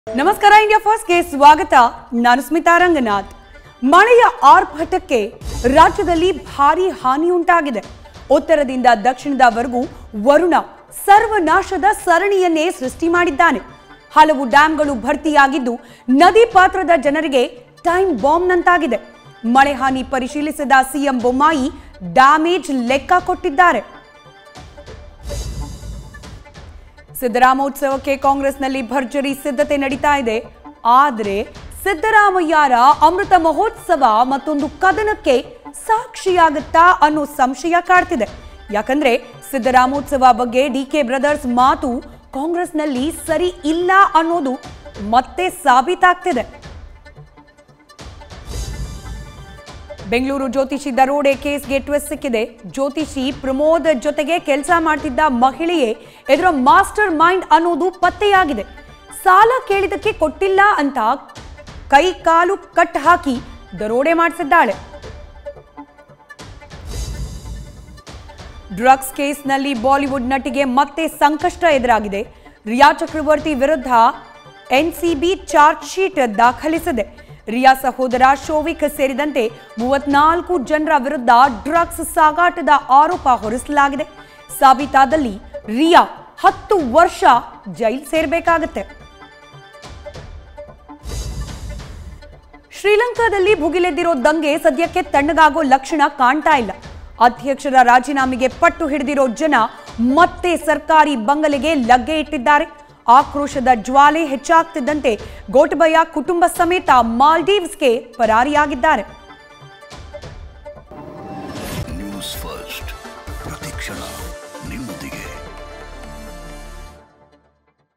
ನಮಸ್ಕಾರ ಇಂಡಿಯಾ ಫಸ್ಟ್ಗೆ ಸ್ವಾಗತ ನಾನು ಸ್ಮಿತಾ ರಂಗನಾಥ್ ಮಳೆಯ ಆರ್ಭಟಕ್ಕೆ ರಾಜ್ಯದಲ್ಲಿ ಭಾರಿ ಹಾನಿ ಉಂಟಾಗಿದೆ ಉತ್ತರದಿಂದ ದಕ್ಷಿಣದವರೆಗೂ ವರುಣ ಸರ್ವನಾಶದ ಸರಣಿಯನ್ನೇ ಸೃಷ್ಟಿ ಮಾಡಿದ್ದಾನೆ ಹಲವು ಡ್ಯಾಂಗಳು ಭರ್ತಿಯಾಗಿದ್ದು ನದಿ ಪಾತ್ರದ ಜನರಿಗೆ ಟೈಮ್ ಬಾಂಬ್ನಂತಾಗಿದೆ ಮಳೆ ಹಾನಿ ಪರಿಶೀಲಿಸಿದ ಸಿಎಂ ಬೊಮ್ಮಾಯಿ ಡ್ಯಾಮೇಜ್ ಲೆಕ್ಕ ಕೊಟ್ಟಿದ್ದಾರೆ ಸಿದ್ದರಾಮೋತ್ಸವಕ್ಕೆ ಕಾಂಗ್ರೆಸ್ನಲ್ಲಿ ಭರ್ಜರಿ ಸಿದ್ಧತೆ ನಡೀತಾ ಇದೆ ಆದರೆ ಸಿದ್ದರಾಮಯ್ಯರ ಅಮೃತ ಮಹೋತ್ಸವ ಮತ್ತೊಂದು ಕದನಕ್ಕೆ ಸಾಕ್ಷಿಯಾಗುತ್ತಾ ಅನ್ನೋ ಸಂಶಯ ಕಾಡ್ತಿದೆ ಯಾಕಂದ್ರೆ ಸಿದ್ದರಾಮೋತ್ಸವ ಬಗ್ಗೆ ಡಿ ಕೆ ಬ್ರದರ್ಸ್ ಮಾತು ಕಾಂಗ್ರೆಸ್ನಲ್ಲಿ ಸರಿ ಇಲ್ಲ ಅನ್ನೋದು ಮತ್ತೆ ಸಾಬೀತಾಗ್ತಿದೆ ಬೆಂಗಳೂರು ಜ್ಯೋತಿಷಿ ದರೋಡೆ ಕೇಸ್ಗೆ ಟ್ವಿಸ್ಟ್ ಸಿಕ್ಕಿದೆ ಜ್ಯೋತಿಷಿ ಪ್ರಮೋದ್ ಜೊತೆಗೆ ಕೆಲಸ ಮಾಡ್ತಿದ್ದ ಮಹಿಳೆಯೇ ಇದರ ಮಾಸ್ಟರ್ ಮೈಂಡ್ ಅನ್ನೋದು ಪತ್ತೆಯಾಗಿದೆ ಸಾಲ ಕೇಳಿದಕ್ಕೆ ಕೊಟ್ಟಿಲ್ಲ ಅಂತ ಕೈ ಕಾಲು ಕಟ್ ಹಾಕಿ ದರೋಡೆ ಮಾಡಿಸಿದ್ದಾಳೆ ಡ್ರಗ್ಸ್ ಕೇಸ್ನಲ್ಲಿ ಬಾಲಿವುಡ್ ನಟಿಗೆ ಮತ್ತೆ ಸಂಕಷ್ಟ ಎದುರಾಗಿದೆ ರಿಯಾ ಚಕ್ರವರ್ತಿ ವಿರುದ್ಧ ಎನ್ಸಿಬಿ ಚಾರ್ಜ್ ಶೀಟ್ ದಾಖಲಿಸಿದೆ ರಿಯಾ ಸಹೋದರ ಶೋವಿಕ್ ಸೇರಿದಂತೆ ಮೂವತ್ನಾಲ್ಕು ಜನರ ವಿರುದ್ಧ ಡ್ರಗ್ಸ್ ಸಾಗಾಟದ ಆರೋಪ ಹೊರಿಸಲಾಗಿದೆ ಸಾಬೀತಾದಲ್ಲಿ ರಿಯಾ ಹತ್ತು ವರ್ಷ ಜೈಲ್ ಸೇರಬೇಕಾಗುತ್ತೆ ಶ್ರೀಲಂಕಾದಲ್ಲಿ ಭುಗಿಲೆದ್ದಿರೋ ದಂಗೆ ಸದ್ಯಕ್ಕೆ ತಣ್ಣಗಾಗೋ ಲಕ್ಷಣ ಕಾಣ್ತಾ ಇಲ್ಲ ಅಧ್ಯಕ್ಷರ ರಾಜೀನಾಮೆಗೆ ಪಟ್ಟು ಹಿಡಿದಿರೋ ಜನ ಮತ್ತೆ ಸರ್ಕಾರಿ ಬಂಗಲೆಗೆ ಲಗ್ಗೆ ಇಟ್ಟಿದ್ದಾರೆ ಆಕ್ರೋಶದ ಜ್ವಾಲೆ ಹೆಚ್ಚಾಗ್ತಿದ್ದಂತೆ ಗೋಟಬಯ ಕುಟುಂಬ ಸಮೇತ ಮಾಲ್ಡೀವ್ಸ್ಗೆ ಪರಾರಿಯಾಗಿದ್ದಾರೆ